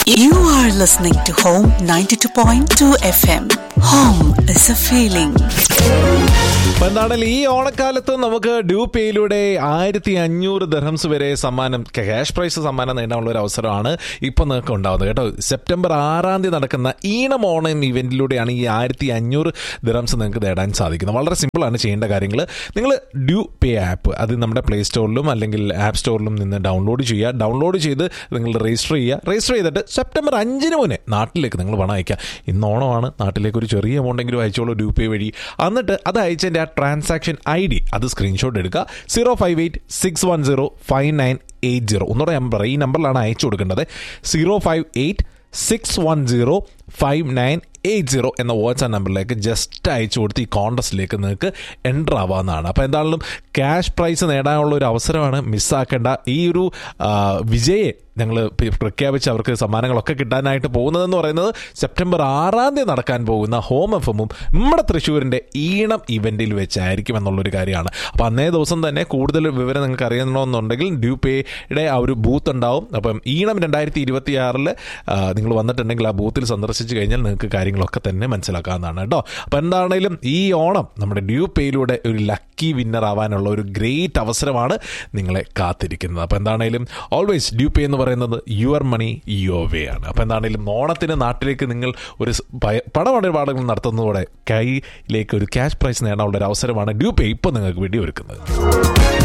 You are listening to Home 92.2 FM. Home is a feeling. അപ്പൊ എന്താണല്ലോ ഈ ഓണക്കാലത്ത് നമുക്ക് ഡ്യൂ പേയിലൂടെ ആയിരത്തി അഞ്ഞൂറ് ദർഹംസ് വരെ സമ്മാനം ക്യാഷ് പ്രൈസ് സമ്മാനം നേടാനുള്ള ഒരു അവസരമാണ് ഇപ്പൊ നിങ്ങൾക്ക് ഉണ്ടാവുന്നത് കേട്ടോ സെപ്റ്റംബർ ആറാം തീയതി നടക്കുന്ന ഈണം ഓണം ഇവന്റിലൂടെയാണ് ഈ ആയിരത്തി അഞ്ഞൂറ് ദർഹംസ് നിങ്ങൾക്ക് നേടാൻ സാധിക്കുന്നത് വളരെ സിമ്പിളാണ് ചെയ്യേണ്ട കാര്യങ്ങൾ നിങ്ങൾ ഡ്യൂ പേ ആപ്പ് അത് നമ്മുടെ പ്ലേ സ്റ്റോറിലും അല്ലെങ്കിൽ ആപ്പ് സ്റ്റോറിലും നിന്ന് ഡൗൺലോഡ് ചെയ്യുക ഡൗൺലോഡ് ചെയ്ത് നിങ്ങൾ രജിസ്റ്റർ ചെയ്യുക രജിസ്റ്റർ ചെയ്തിട്ട് സെപ്റ്റംബർ അഞ്ചിന് മുന്നേ നാട്ടിലേക്ക് നിങ്ങൾ പണം അയക്കുക ഇന്ന് ഓണമാണ് നാട്ടിലേക്ക് ഒരു ചെറിയ എമൗണ്ടെങ്കിലും അയച്ചോളൂ ഡ്യൂ പേ വഴി എന്നിട്ട് അത് അയച്ചതിൻ്റെ ആ ട്രാൻസാക്ഷൻ ഐ ഡി അത് സ്ക്രീൻഷോട്ട് എടുക്കുക zero five eight six one zero five nine eight zero ഒന്നുകൂടെ ഞാൻ പറയാം ഈ നമ്പറിലാണ് അയച്ചു കൊടുക്കേണ്ടത് zero five eight six one zero five nine eight zero എന്ന വാട്സാപ്പ് നമ്പറിലേക്ക് ജസ്റ്റ് അയച്ചു കൊടുത്ത് ഈ കോൺടസ്റ്റിലേക്ക് നിങ്ങൾക്ക് എൻ്റർ ആവാവുന്നതാണ് അപ്പോൾ എന്താണെങ്കിലും ക്യാഷ് പ്രൈസ് നേടാനുള്ള ഒരു അവസരമാണ് മിസ്സാക്കേണ്ട ഈ ഒരു ആ, വിജയെ ഞങ്ങൾ പ്രഖ്യാപിച്ച് അവർക്ക് സമ്മാനങ്ങളൊക്കെ കിട്ടാനായിട്ട് പോകുന്നതെന്ന് പറയുന്നത് സെപ്റ്റംബർ ആറാം തീയതി നടക്കാൻ പോകുന്ന ഹോം എഫും നമ്മുടെ തൃശ്ശൂരിൻ്റെ ഈണം ഇവൻറ്റിൽ വെച്ചായിരിക്കും എന്നുള്ളൊരു കാര്യമാണ് അപ്പോൾ അന്നേ ദിവസം തന്നെ കൂടുതൽ വിവരം നിങ്ങൾക്ക് അറിയണമെന്നുണ്ടെങ്കിൽ ഡ്യൂ പേയുടെ ആ ഒരു ബൂത്ത് ഉണ്ടാവും അപ്പം ഈണം രണ്ടായിരത്തി ഇരുപത്തി ആറിൽ നിങ്ങൾ വന്നിട്ടുണ്ടെങ്കിൽ ആ ബൂത്തിൽ സന്ദർശിച്ച് കഴിഞ്ഞാൽ നിങ്ങൾക്ക് കാര്യങ്ങളൊക്കെ തന്നെ മനസ്സിലാക്കാവുന്നതാണ് കേട്ടോ അപ്പം എന്താണെങ്കിലും ഈ ഓണം നമ്മുടെ ഡ്യൂ പേയിലൂടെ ഒരു ലക്കി വിന്നർ ആവാനുള്ള ഒരു ഗ്രേറ്റ് അവസരമാണ് നിങ്ങളെ കാത്തിരിക്കുന്നത് അപ്പം എന്താണെങ്കിലും ഓൾവേസ് ഡ്യൂ പേ എന്ന് പറയുന്നത് യുവർ മണി യുവർ വേ ആണ് അപ്പം എന്താണെങ്കിലും ഓണത്തിന് നാട്ടിലേക്ക് നിങ്ങൾ ഒരു സ് പയ- പണമിടപാടുകൾ നടത്തുന്നതോടെ കയ്യിലേക്ക് ഒരു ക്യാഷ് പ്രൈസ് നേടാനുള്ള ഒരു അവസരമാണ് ഡ്യൂ പേ ഇപ്പോൾ നിങ്ങൾക്ക് വേണ്ടി ഒരുക്കുന്നത്